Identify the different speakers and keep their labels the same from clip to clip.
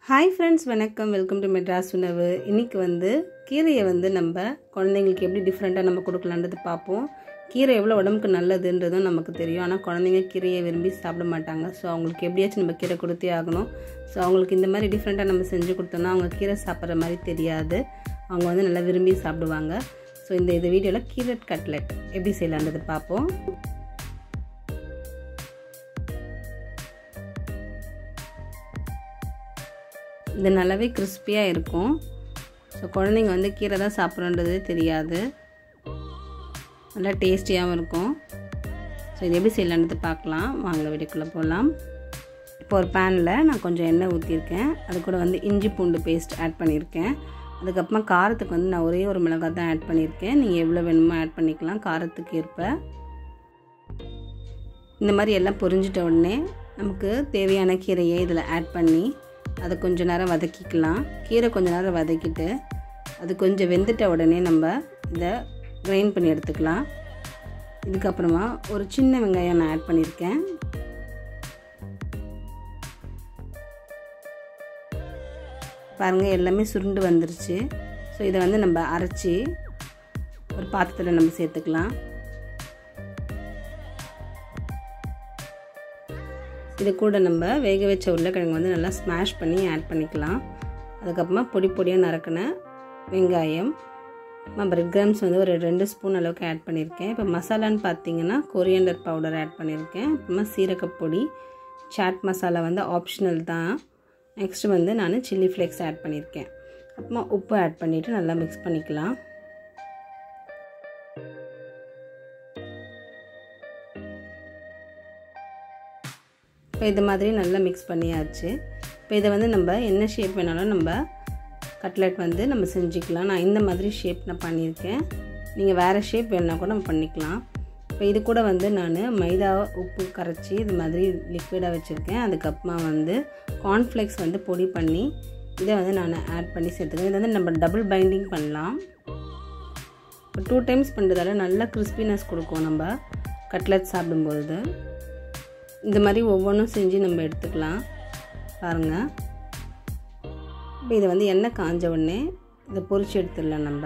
Speaker 1: hi friends வணக்கம் welcome to Madras உணவு இன்றைக்கி வந்து கீரையை வந்து நம்ம குழந்தைங்களுக்கு எப்படி டிஃப்ரெண்ட்டாக நம்ம கொடுக்கலான்றது பார்ப்போம் கீரை எவ்வளோ உடம்புக்கு நல்லதுன்றதும் நமக்கு தெரியும் ஆனால் குழந்தைங்க கீரையை விரும்பி சாப்பிட மாட்டாங்க ஸோ அவங்களுக்கு எப்படியாச்சும் நம்ம கீரை கொடுத்தே ஆகணும் ஸோ அவங்களுக்கு இந்த மாதிரி டிஃப்ரெண்ட்டாக நம்ம செஞ்சு கொடுத்தோம்னா அவங்க கீரை சாப்பிட்ற மாதிரி தெரியாது அவங்க வந்து நல்லா விரும்பி சாப்பிடுவாங்க ஸோ இந்த இந்த வீடியோவில் கீரட் கட்லெட் எப்படி செய்யலான்றது பார்ப்போம் இது நல்லாவே கிறிஸ்பியாக இருக்கும் ஸோ குழந்தைங்க வந்து கீரை தான் சாப்பிட்றன்றது தெரியாது நல்லா டேஸ்டியாகவும் இருக்கும் ஸோ இது எப்படி செய்யலான்றது பார்க்கலாம் வாங்க வீடியோக்குள்ளே போகலாம் இப்போ ஒரு பேனில் நான் கொஞ்சம் எண்ணெய் ஊற்றிருக்கேன் அது கூட வந்து இஞ்சி பூண்டு பேஸ்ட் ஆட் பண்ணியிருக்கேன் அதுக்கப்புறமா காரத்துக்கு வந்து நான் ஒரே ஒரு மிளகாய் தான் ஆட் பண்ணியிருக்கேன் நீங்கள் எவ்வளோ வேணுமோ ஆட் பண்ணிக்கலாம் காரத்துக்கு ஏற்ப இந்த மாதிரி எல்லாம் பொரிஞ்சிட்ட உடனே நமக்கு தேவையான கீரையை இதில் ஆட் பண்ணி அதை கொஞ்சம் நேரம் வதக்கிக்கலாம் கீரை கொஞ்சம் நேரம் வதக்கிட்டு அது கொஞ்சம் வெந்துட்ட உடனே நம்ம இதை கிரைண்ட் பண்ணி எடுத்துக்கலாம் இதுக்கப்புறமா ஒரு சின்ன வெங்காயம் நான் ஆட் பண்ணியிருக்கேன் பாருங்கள் எல்லாமே சுருண்டு வந்துருச்சு ஸோ இதை வந்து நம்ம அரைச்சி ஒரு பாத்திரத்தில் நம்ம சேர்த்துக்கலாம் இது கூட நம்ம வேக வச்ச உருளைக்கிழங்கு வந்து நல்லா ஸ்மாஷ் பண்ணி ஆட் பண்ணிக்கலாம் அதுக்கப்புறமா பொடி பொடியாக நறுக்கின வெங்காயம் பிரெட் கிராம்ஸ் வந்து ஒரு ரெண்டு ஸ்பூன் அளவுக்கு ஆட் பண்ணியிருக்கேன் இப்போ மசாலான்னு பார்த்தீங்கன்னா கொரியண்டர் பவுடர் ஆட் பண்ணியிருக்கேன் அப்புறமா சீரகப்பொடி சாட் மசாலா வந்து ஆப்ஷனல் தான் நெக்ஸ்ட் வந்து நான் சில்லி ஃப்ளேக்ஸ் ஆட் பண்ணியிருக்கேன் அப்புறமா உப்பு ஆட் பண்ணிவிட்டு நல்லா மிக்ஸ் பண்ணிக்கலாம் இப்போ இது மாதிரி நல்லா மிக்ஸ் பண்ணியாச்சு இப்போ இதை வந்து நம்ம என்ன ஷேப் வேணாலும் நம்ம கட்லெட் வந்து நம்ம செஞ்சுக்கலாம் நான் இந்த மாதிரி ஷேப் நான் பண்ணியிருக்கேன் நீங்கள் வேறு ஷேப் வேணுன்னா கூட நம்ம பண்ணிக்கலாம் இப்போ இது கூட வந்து நான் மைதா உப்பு கரைச்சி இது மாதிரி லிக்விடாக வச்சுருக்கேன் அதுக்கப்புறமா வந்து கார்ன்ஃப்ளேக்ஸ் வந்து பொடி பண்ணி இதை வந்து நான் ஆட் பண்ணி சேர்த்துக்கிறேன் இதை வந்து நம்ம டபுள் பைண்டிங் பண்ணலாம் இப்போ டூ டைம்ஸ் பண்ணுறதால நல்லா கிறிஸ்பினஸ் கொடுக்கும் நம்ம கட்லெட் சாப்பிடும்போது இந்த மாதிரி ஒவ்வொன்றும் செஞ்சு நம்ம எடுத்துக்கலாம் பாருங்கள் இப்போ இதை வந்து எண்ணெய் காஞ்ச உடனே இதை பொரிச்சு எடுத்துடலாம் நம்ம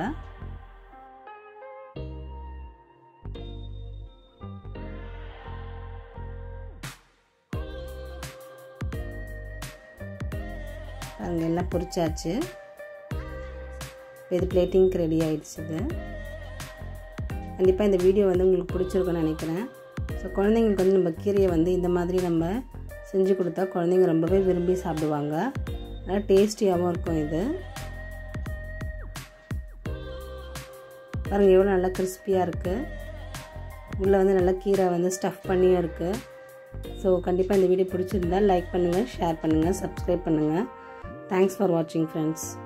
Speaker 1: பாருங்க எல்லாம் பொரிச்சாச்சு இது பிளேட்டிங்க்கு ரெடி ஆகிடுச்சு இது கண்டிப்பாக இந்த வீடியோ வந்து உங்களுக்கு பிடிச்சிருக்குன்னு நினைக்கிறேன் ஸோ குழந்தைங்களுக்கு வந்து நம்ம கீரையை வந்து இந்த மாதிரி நம்ம செஞ்சு கொடுத்தா குழந்தைங்க ரொம்பவே விரும்பி சாப்பிடுவாங்க நல்லா டேஸ்டியாகவும் இருக்கும் இது பாருங்கள் எவ்வளோ நல்லா கிறிஸ்பியாக இருக்குது உள்ளே வந்து நல்லா கீரை வந்து ஸ்டஃப் பண்ணியும் இருக்குது ஸோ கண்டிப்பாக இந்த வீடியோ பிடிச்சிருந்தால் லைக் பண்ணுங்கள் ஷேர் பண்ணுங்கள் சப்ஸ்கிரைப் பண்ணுங்கள் தேங்க்ஸ் ஃபார் வாட்சிங் ஃப்ரெண்ட்ஸ்